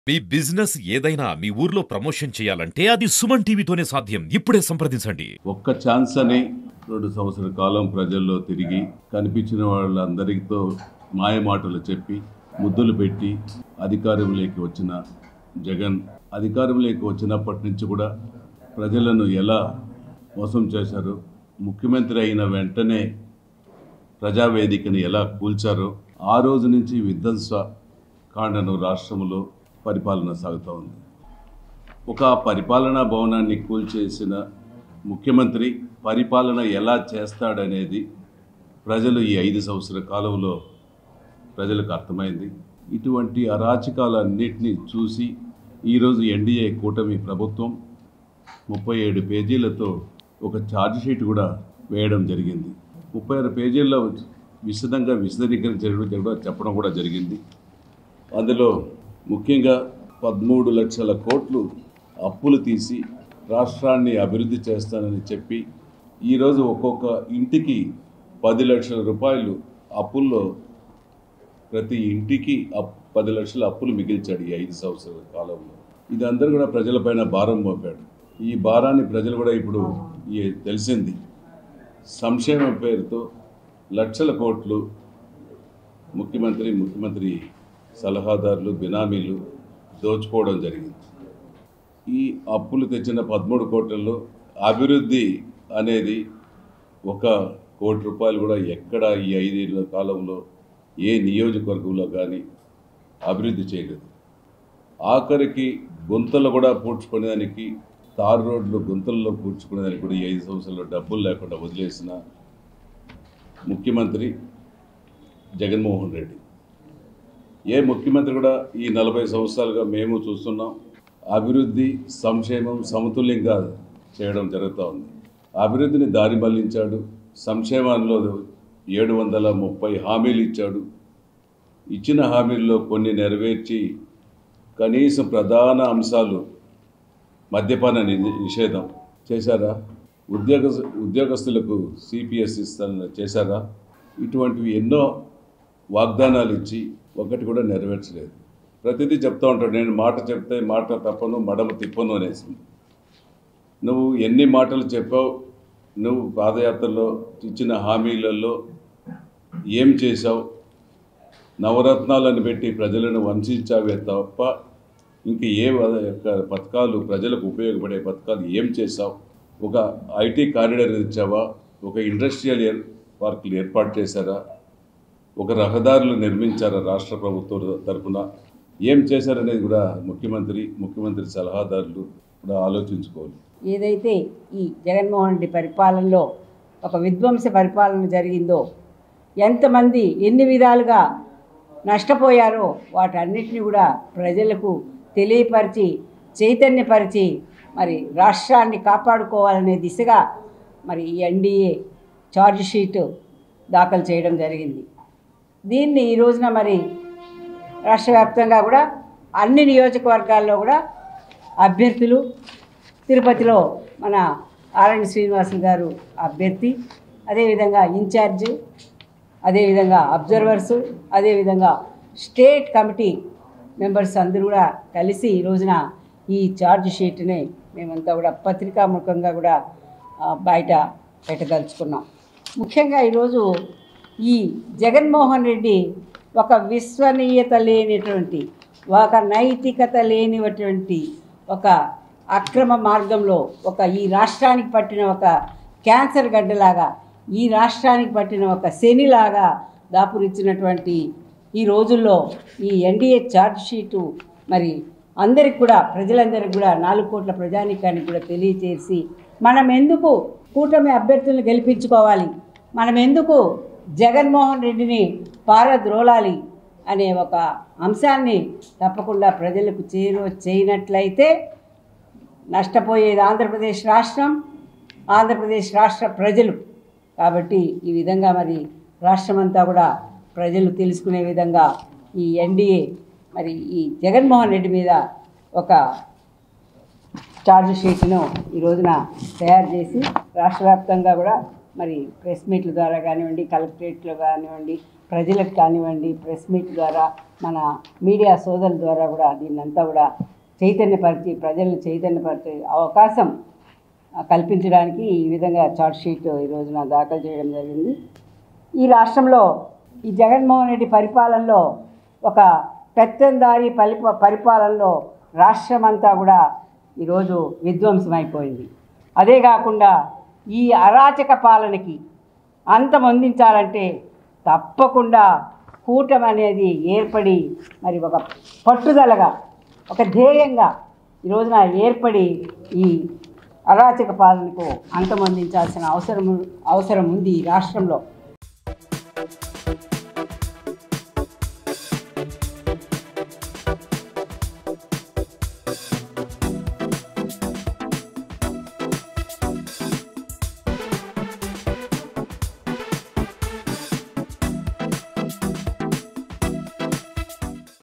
మీ business ఏదైనా మీ ఊర్లో promotion చేయాలంటే అది సుమన్ టీవీతోనే సాధ్యం ఇప్పుడే సంప్రదించండి ఒక్క ఛాన్స్ అని రెండు సంవత్సరాల కాలం ప్రజల్లో తిరిగి కనిపించిన వాళ్ళందరితో మాయ మాటలు చెప్పి ముద్దులు పెట్టి అధికారంలోకి వచ్చిన జగన్ అధికారంలోకి వచ్చినప్పటి నుంచి కూడా ప్రజలను ఎలా మోసం చేశారు ముఖ్యమంత్రి అయిన వెంటనే ప్రజావేదికను ఎలా కూల్చారో ఆ రోజు నుంచి విధ్వంస కాండను రాష్ట్రంలో పరిపాలన సాగుతూ ఉంది ఒక పరిపాలనా భవనాన్ని కూల్చేసిన ముఖ్యమంత్రి పరిపాలన ఎలా చేస్తాడనేది ప్రజలు ఈ ఐదు సంవత్సరాల కాలంలో ప్రజలకు అర్థమైంది ఇటువంటి అరాచకాలన్నింటినీ చూసి ఈరోజు ఎన్డీఏ కూటమి ప్రభుత్వం ముప్పై ఏడు పేజీలతో ఒక ఛార్జ్ షీట్ కూడా వేయడం జరిగింది ముప్పై ఆరు పేజీల్లో విశదంగా విశదీకరించడం కూడా చెప్పడం కూడా జరిగింది అందులో ముఖ్యంగా పదమూడు లక్షల కోట్లు అప్పులు తీసి రాష్ట్రాన్ని అభివృద్ధి చేస్తానని చెప్పి ఈరోజు ఒక్కొక్క ఇంటికి పది లక్షల రూపాయలు అప్పుల్లో ప్రతి ఇంటికి అప్ పది లక్షల అప్పులు మిగిల్చాడు ఈ ఐదు సంవత్సరాల కాలంలో ఇది అందరూ కూడా ప్రజలపైన భారం మోపాడు ఈ భారాన్ని ప్రజలు కూడా ఇప్పుడు ఈ తెలిసింది సంక్షేమం పేరుతో లక్షల కోట్లు ముఖ్యమంత్రి ముఖ్యమంత్రి సలహాదారులు బినామీలు దోచుకోవడం జరిగింది ఈ అప్పులు తెచ్చిన పదమూడు కోట్లలో అభివృద్ధి అనేది ఒక కోటి రూపాయలు కూడా ఎక్కడ ఈ ఐదేళ్ల కాలంలో ఏ నియోజకవర్గంలో కానీ అభివృద్ధి చేయలేదు ఆఖరికి గుంతలు కూడా పూడ్చుకునేదానికి తారు రోడ్లు గుంతల్లో పూడ్చుకునేదానికి కూడా ఈ ఐదు సంవత్సరాల్లో డబ్బులు లేకుండా వదిలేసిన ముఖ్యమంత్రి జగన్మోహన్ రెడ్డి ఏ ముఖ్యమంత్రి కూడా ఈ నలభై సంవత్సరాలుగా మేము చూస్తున్నాం అభివృద్ధి సంక్షేమం సమతుల్యంగా చేయడం జరుగుతూ ఉంది అభివృద్ధిని దారి మళ్లించాడు సంక్షేమంలో ఏడు వందల ముప్పై హామీలు ఇచ్చాడు ఇచ్చిన హామీల్లో కొన్ని నెరవేర్చి కనీసం ప్రధాన అంశాలు మద్యపాన ని- నిషేధం చేశారా ఉద్యోగ ఉద్యోగస్తులకు సిపిఎస్ ఇస్తానని చేశారా ఇటువంటివి ఎన్నో వాగ్దానాలు ఇచ్చి ఒకటి కూడా నెరవేర్చలేదు ప్రతిదీ చెప్తా ఉంటాడు నేను మాట చెప్తే మాట తప్పను మడమ తిప్పను అనేసి నువ్వు ఎన్ని మాటలు చెప్పావు నువ్వు పాదయాత్రలో ఇచ్చిన హామీలలో ఏం చేశావు నవరత్నాలను పెట్టి ప్రజలను వంచావే తప్ప ఇంక ఏ వ- యొక్క పథకాలు ప్రజలకు ఉపయోగపడే పథకాలు ఏం చేశావు ఒక ఐటీ కారిడార్ ఇచ్చావా ఒక ఇండస్ట్రియల్ ఏర్ పార్కులు ఏర్పాటు చేశారా ఒక రహదారులు నిర్మించారా రాష్ట్ర ప్రభుత్వం తరఫున ఏం చేశారనేది కూడా ముఖ్యమంత్రి ముఖ్యమంత్రి సలహాదారులు కూడా ఆలోచించుకోవాలి ఏదైతే ఈ జగన్మోహన్ రెడ్డి పరిపాలనలో ఒక విధ్వంస పరిపాలన జరిగిందో ఎంతమంది ఎన్ని విధాలుగా నష్టపోయారో వాటన్నిటిని కూడా ప్రజలకు తెలియపరిచి చైతన్యపరిచి మరి రాష్ట్రాన్ని కాపాడుకోవాలనే దిశగా మరి ఈ ఎన్డీఏ ఛార్జ్ షీట్ దాఖలు చేయడం జరిగింది దీన్ని ఈ రోజున మరి రాష్ట్ర వ్యాప్తంగా కూడా అన్ని నియోజకవర్గాల్లో కూడా అభ్యర్థులు తిరుపతిలో మన ఆర్ఎన్ శ్రీనివాసులు గారు అభ్యర్థి అదేవిధంగా ఇన్ఛార్జ్ అదేవిధంగా అబ్జర్వర్సు అదేవిధంగా స్టేట్ కమిటీ మెంబర్స్ అందరూ కూడా కలిసి ఈ రోజున ఈ ఛార్జ్ షీట్ని మేమంతా కూడా పత్రికాముఖంగా కూడా ఆ, బయట పెట్టదలుచుకున్నాం ముఖ్యంగా ఈరోజు ఈ జగన్మోహన్ రెడ్డి ఒక విశ్వనీయత లేనిటువంటి ఒక నైతికత లేనిటువంటి ఒక అక్రమ మార్గంలో ఒక ఈ రాష్ట్రానికి పట్టిన ఒక క్యాన్సర్ గడ్డలాగా ఈ రాష్ట్రానికి పట్టిన ఒక శనిలాగా దాపురిచ్చినటువంటి ఈ రోజుల్లో ఈ ఎన్డీఏ ఛార్జ్ షీటు మరి అందరికి కూడా ప్రజలందరికీ కూడా నాలుగు కోట్ల ప్రజానీకానికి కూడా తెలియచేసి మనం ఎందుకు కూటమి అభ్యర్థులను గెలిపించుకోవాలి మనం ఎందుకు జగన్మోహన్ రెడ్డిని పారద్రోలాలి అనే ఒక అంశాన్ని తప్పకుండా ప్రజలకు చేరువ చేయనట్లయితే నష్టపోయేది ఆంధ్రప్రదేశ్ రాష్ట్రం ఆంధ్రప్రదేశ్ రాష్ట్ర ప్రజలు కాబట్టి ఈ విధంగా మరి రాష్ట్రమంతా కూడా ప్రజలు తెలుసుకునే విధంగా ఈ ఎన్డీఏ మరి ఈ జగన్మోహన్ రెడ్డి మీద ఒక ఛార్జ్ షీట్ను ఈ రోజున తయారు చేసి రాష్ట్ర వ్యాప్తంగా కూడా మరి ప్రెస్ మీట్ల ద్వారా కానివ్వండి కలెక్టరేట్లో కానివ్వండి ప్రజలకు కానివ్వండి ప్రెస్ మీట్ ద్వారా మన మీడియా సోదరుల ద్వారా కూడా దీన్నంతా కూడా చైతన్యపరిచి ప్రజలను చైతన్యపరిచే అవకాశం ఆ, కల్పించడానికి ఈ విధంగా చార్ట్ షీట్ ఈ రోజున దాఖలు చేయడం జరిగింది ఈ రాష్ట్రంలో ఈ జగన్మోహన్ రెడ్డి పరిపాలనలో ఒక పెత్తందారి పరిప పరిపాలనలో రాష్ట్రం అంతా కూడా ఈరోజు విధ్వంసమైపోయింది అదే కాకుండా ఈ అరాచక పాలనకి అంతమొందించాలంటే తప్పకుండా కూటమి అనేది ఏర్పడి మరి ఒక పట్టుదలగా ఒక ధ్యేయంగా ఈ రోజున ఏర్పడి ఈ అరాచక పాలనకు అంతమొందించాల్సిన అవసరం అవసరం ఉంది ఈ రాష్ట్రంలో